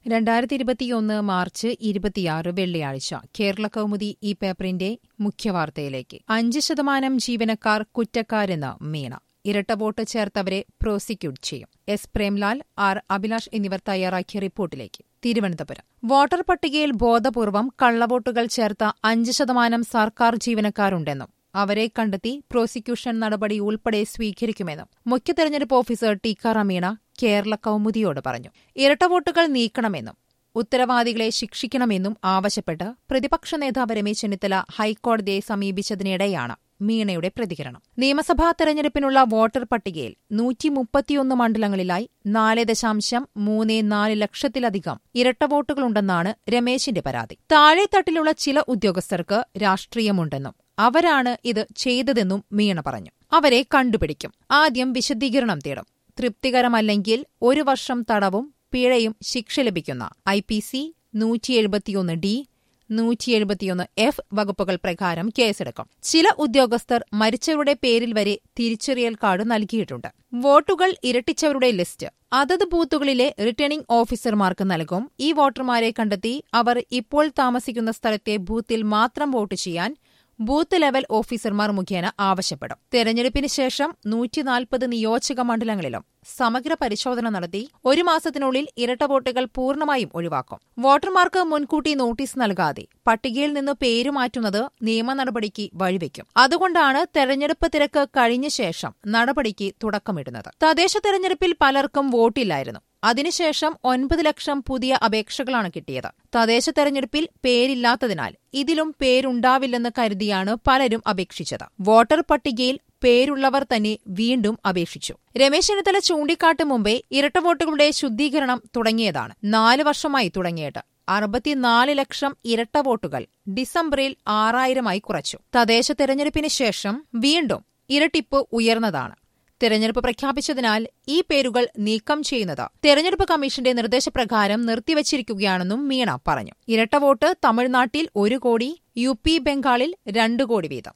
രണ്ടായിരത്തി ഇരുപത്തിയൊന്ന് മാർച്ച് ഇരുപത്തിയാറ് വെള്ളിയാഴ്ച കേരള കൗമുദി ഈ പേപ്പറിന്റെ മുഖ്യവാർത്തയിലേക്ക് അഞ്ച് ശതമാനം ജീവനക്കാർ കുറ്റക്കാരെന്ന് മീണ ഇരട്ട വോട്ട് ചേർത്തവരെ പ്രോസിക്യൂട്ട് ചെയ്യും എസ് പ്രേംലാൽ ആർ അഭിലാഷ് എന്നിവർ തയ്യാറാക്കിയ റിപ്പോർട്ടിലേക്ക് തിരുവനന്തപുരം വോട്ടർ പട്ടികയിൽ ബോധപൂർവം കള്ളവോട്ടുകൾ ചേർത്ത അഞ്ച് ശതമാനം സർക്കാർ ജീവനക്കാരുണ്ടെന്നും അവരെ കണ്ടെത്തി പ്രോസിക്യൂഷൻ നടപടി ഉൾപ്പെടെ സ്വീകരിക്കുമെന്നും മുഖ്യ തെരഞ്ഞെടുപ്പ് ഓഫീസർ ടിക്കാറാം മീണ കേരള കൗമുദിയോട് പറഞ്ഞു ഇരട്ടവോട്ടുകൾ നീക്കണമെന്നും ഉത്തരവാദികളെ ശിക്ഷിക്കണമെന്നും ആവശ്യപ്പെട്ട് പ്രതിപക്ഷ നേതാവ് രമേശ് ചെന്നിത്തല ഹൈക്കോടതിയെ സമീപിച്ചതിനിടെയാണ് മീണയുടെ പ്രതികരണം നിയമസഭാ തെരഞ്ഞെടുപ്പിനുള്ള വോട്ടർ പട്ടികയിൽ നൂറ്റി മുപ്പത്തിയൊന്ന് മണ്ഡലങ്ങളിലായി നാല് ദശാംശം മൂന്ന് നാല് ലക്ഷത്തിലധികം ഇരട്ട വോട്ടുകളുണ്ടെന്നാണ് രമേശിന്റെ പരാതി താഴെത്തട്ടിലുള്ള ചില ഉദ്യോഗസ്ഥർക്ക് രാഷ്ട്രീയമുണ്ടെന്നും അവരാണ് ഇത് ചെയ്തതെന്നും മീണ പറഞ്ഞു അവരെ കണ്ടുപിടിക്കും ആദ്യം വിശദീകരണം തേടും തൃപ്തികരമല്ലെങ്കിൽ ഒരു വർഷം തടവും പിഴയും ശിക്ഷ ലഭിക്കുന്ന ഐ പി സി നൂറ്റി എഴുപത്തിയൊന്ന് ഡി നൂറ്റി എഴുപത്തിയൊന്ന് എഫ് വകുപ്പുകൾ പ്രകാരം കേസെടുക്കും ചില ഉദ്യോഗസ്ഥർ മരിച്ചവരുടെ പേരിൽ വരെ തിരിച്ചറിയൽ കാർഡ് നൽകിയിട്ടുണ്ട് വോട്ടുകൾ ഇരട്ടിച്ചവരുടെ ലിസ്റ്റ് അതത് ബൂത്തുകളിലെ റിട്ടേണിംഗ് ഓഫീസർമാർക്ക് നൽകും ഈ വോട്ടർമാരെ കണ്ടെത്തി അവർ ഇപ്പോൾ താമസിക്കുന്ന സ്ഥലത്തെ ബൂത്തിൽ മാത്രം വോട്ട് ചെയ്യാൻ ബൂത്ത് ലെവൽ ഓഫീസർമാർ മുഖേന ആവശ്യപ്പെടും തെരഞ്ഞെടുപ്പിന് ശേഷം നൂറ്റിനാൽപ്പത് നിയോജക മണ്ഡലങ്ങളിലും സമഗ്ര പരിശോധന നടത്തി ഒരു മാസത്തിനുള്ളിൽ ഇരട്ട വോട്ടുകൾ പൂർണ്ണമായും ഒഴിവാക്കും വോട്ടർമാർക്ക് മുൻകൂട്ടി നോട്ടീസ് നൽകാതെ പട്ടികയിൽ നിന്ന് പേര് മാറ്റുന്നത് നിയമ നടപടിക്ക് വഴിവെക്കും അതുകൊണ്ടാണ് തെരഞ്ഞെടുപ്പ് തിരക്ക് കഴിഞ്ഞ ശേഷം നടപടിക്ക് തുടക്കമിടുന്നത് തദ്ദേശ തെരഞ്ഞെടുപ്പിൽ പലർക്കും വോട്ടില്ലായിരുന്നു അതിനുശേഷം ഒൻപത് ലക്ഷം പുതിയ അപേക്ഷകളാണ് കിട്ടിയത് തദ്ദേശ തെരഞ്ഞെടുപ്പിൽ പേരില്ലാത്തതിനാൽ ഇതിലും പേരുണ്ടാവില്ലെന്ന് കരുതിയാണ് പലരും അപേക്ഷിച്ചത് വോട്ടർ പട്ടികയിൽ പേരുള്ളവർ തന്നെ വീണ്ടും അപേക്ഷിച്ചു രമേശ് ചെന്നിത്തല ചൂണ്ടിക്കാട്ടും മുമ്പേ ഇരട്ട വോട്ടുകളുടെ ശുദ്ധീകരണം തുടങ്ങിയതാണ് നാല് വർഷമായി തുടങ്ങിയിട്ട് അറുപത്തിനാല് ലക്ഷം ഇരട്ട വോട്ടുകൾ ഡിസംബറിൽ ആറായിരമായി കുറച്ചു തദ്ദേശ തെരഞ്ഞെടുപ്പിന് ശേഷം വീണ്ടും ഇരട്ടിപ്പ് ഉയർന്നതാണ് തെരഞ്ഞെടുപ്പ് പ്രഖ്യാപിച്ചതിനാൽ ഈ പേരുകൾ നീക്കം ചെയ്യുന്നത് തെരഞ്ഞെടുപ്പ് കമ്മീഷന്റെ നിർദ്ദേശപ്രകാരം നിർത്തിവച്ചിരിക്കുകയാണെന്നും മീണ പറഞ്ഞു ഇരട്ട വോട്ട് തമിഴ്നാട്ടിൽ ഒരു കോടി യു പി ബംഗാളിൽ രണ്ടു കോടി വീതം